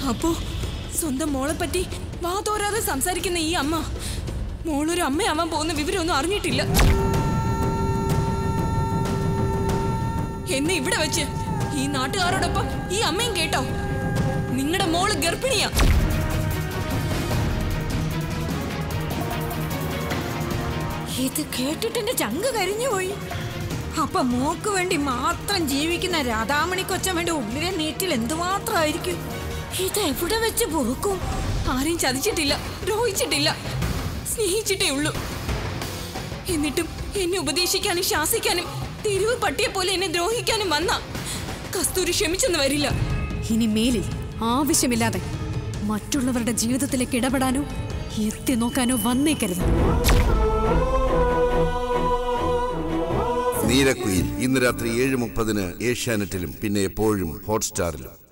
അപ്പോ സ്വന്തം മോളെ പറ്റി വാ തോരാതെ സംസാരിക്കുന്ന ഈ അമ്മ മോളൊരു അമ്മയാവാൻ പോകുന്ന വിവരമൊന്നും അറിഞ്ഞിട്ടില്ല എന്നെ ഇവിടെ വെച്ച് ഈ നാട്ടുകാരോടൊപ്പം ഈ അമ്മയും കേട്ടോ നിങ്ങളുടെ മോള് ഗർഭിണിയാ ഇത് കേട്ടിട്ട് എന്റെ ചങ്ക് കരിഞ്ഞു പോയി അപ്പൊ മോക്ക് വേണ്ടി മാത്രം ജീവിക്കുന്ന രാധാമണി കൊച്ചമ്മയുടെ ഉള്ളിലെ നീറ്റിൽ എന്തുമാത്രമായിരിക്കും ഇത് എവിടെ വെച്ച് പൊറുക്കും ആരെയും ചതിച്ചിട്ടില്ല ദ്രോഹിച്ചിട്ടില്ല സ്നേഹിച്ചിട്ടേ ഉള്ളൂ എന്നിട്ടും എന്നെ ഉപദേശിക്കാനും ശാസിക്കാനും തെരുവ് പട്ടിയെ പോലെ എന്നെ ദ്രോഹിക്കാനും വന്ന കസ്തൂരി ക്ഷമിച്ചെന്ന് വരില്ല ഇനി മേലിൽ ആവശ്യമില്ലാതെ മറ്റുള്ളവരുടെ ജീവിതത്തിലേക്ക് ഇടപെടാനോ എത്തി നോക്കാനോ വന്നേക്കരുത് നീരക്കുയിൽ ഇന്ന് രാത്രി ഏഴ് മുപ്പതിന് ഏഷ്യാനെറ്റിലും പിന്നെ എപ്പോഴും ഹോട്ട്സ്റ്റാറിലും